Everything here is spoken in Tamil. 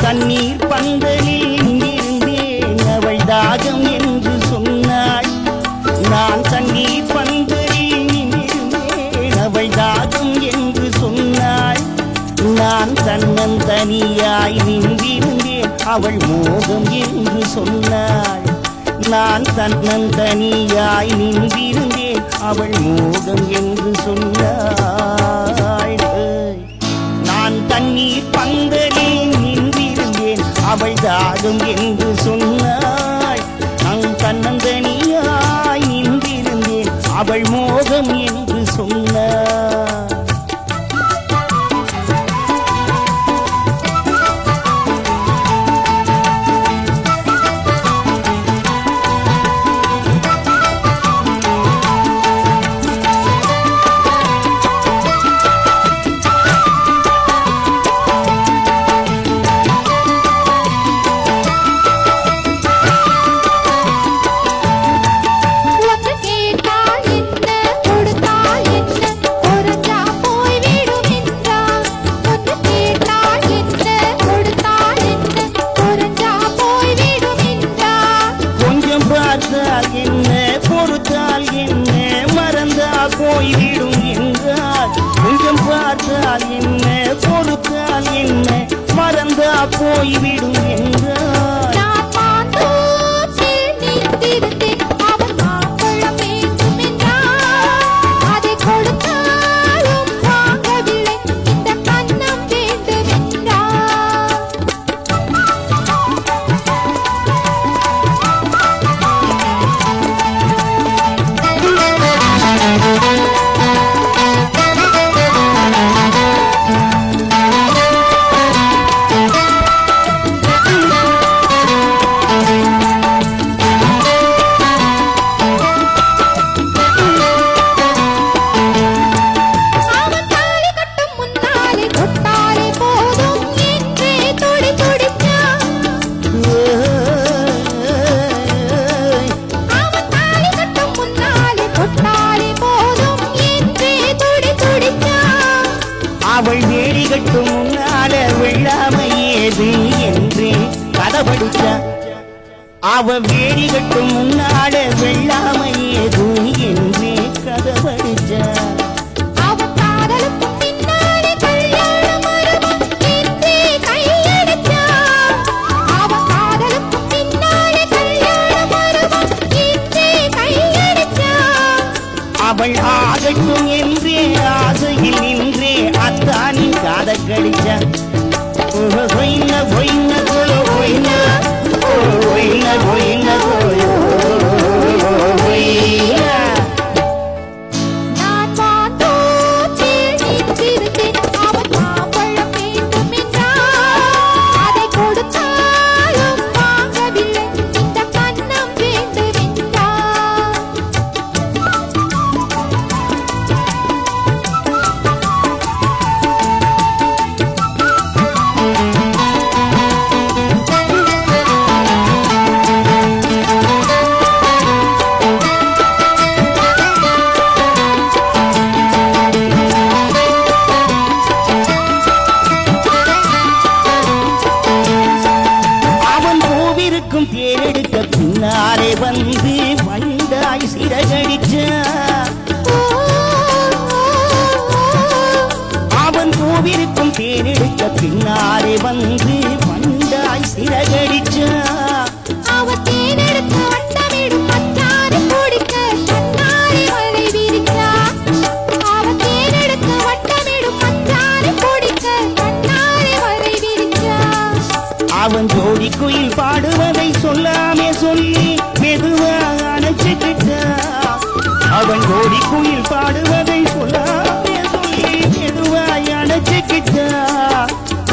தண்ணீர் பந்தலில் நின்றிருந்தேன் அவள் தாகம் என்று சொன்னாள் நான் தண்ணீர் பந்தலில் நின்றிருந்தேன் அவள் தாகம் என்று சொன்னாள் நான் தன்னந்தனியாய் நின்றிருந்தேன் அவள் மோகம் என்று சொன்னாள் நான் தன்னந்தனியாய் நின்றிருந்தேன் அவள் மோகம் என்று சொன்னாள் ஏய். நான் தண்ணீர் பந்தலில் நின்றிருந்தேன் அவள் தாகம் என்று சொன்னாள் நான் தன்னந்தனியாய் நின்றிருந்தேன் அவள் மோகம் என்று சொன்னாள் ஒன்று கேட்டால் என்ன கொடுத்தால் என்ன குறைஞ்சா போய்விடும் என்றார் ஒன்று கேட்டால் என்ன கொடுத்தால் என்ன குறைஞ்சா போய்விடும் என்றார் கொஞ்சம் பார்த்தால் என்ன பொறுத்தால் என்ன மறந்தா போய்விடும் என்றால் கொஞ்சம் பார்த்தால் என்ன பொறுத்தால் என்ன மறந்தா போய்விடும் என்றால் நான் மாந்தோப்பில் நின்றிருந்தேன் அவன் மாம்பழம் வேண்டும் என்றார் அதை கொடுத்தாலும் வாங்கவில்லை இந்த கன்னம் வேண்டும் என்றார் அவன் தாலி கட்டும் முன்னாலே தொட்டாலே போதும் என்றே துடி துடித்தான் அவன் தாலி கட்டும் முன்னாலே தொட்டாலே போதும் என்றே துடி துடித்தான் அவள் வேடி கட்டும் முன்னால வெள்ளாமை ஏது என்று கதபடிச்சா அவ வேடி கட்டும் முன்னால வெள்ளாமை ஏது என்று கதபடிச்சா அவன் காதலுக்கும் பின்னாலே கல்யாணம் வருவான் என்றே கையடித்தான் அவன் காதலுக்கும் பின்னாலே கல்யாணம் வருவான் என்றே கையடித்தான் அவள் ஆகட்டும் என்றே ஆசையில் நின்றே அத்தானின் காத கடிச்சா ஒயின ஒயின கோயோ ஒயின ஒயின ஒயின கோயோ ஒயின நான் மாந்தோப்பில் நின்றிருந்தேன் அவன் மாம்பழம் வேண்டும் என்றார் அதை கொடுத்தாலும் வாங்கவில்லை இந்த கன்னம் வேண்டும் என்றார் அவன் பூவிருக்கும் தேரெடுக்க பின்னாலே வந்து வண்டாய் சிறகடிச்சான் அவன் பூவிருக்கும் தேரெடுக்க பின்னாலே வந்து வண்டாய் சிறகடிச்சான் அவன் தேனெடுத்து வட்டமிடும் மச்சானை பிடிக்க தன்னாலே வலை விரிச்சான். அவன் தேனெடுத்து வட்டமிடும் மச்சானை பிடிக்க தன்னாலே வலை விரிச்சான். அவன் ஜோடி குயில் பாடுவதை சொல்லாமே சொல்லி மெதுவாக அணைச்சுக்கிட்டா அவன் ஜோடி குயில் பாடுவதை சொல்லாமே சொல்லி மெதுவாய் அணைச்சுக்கிட்டா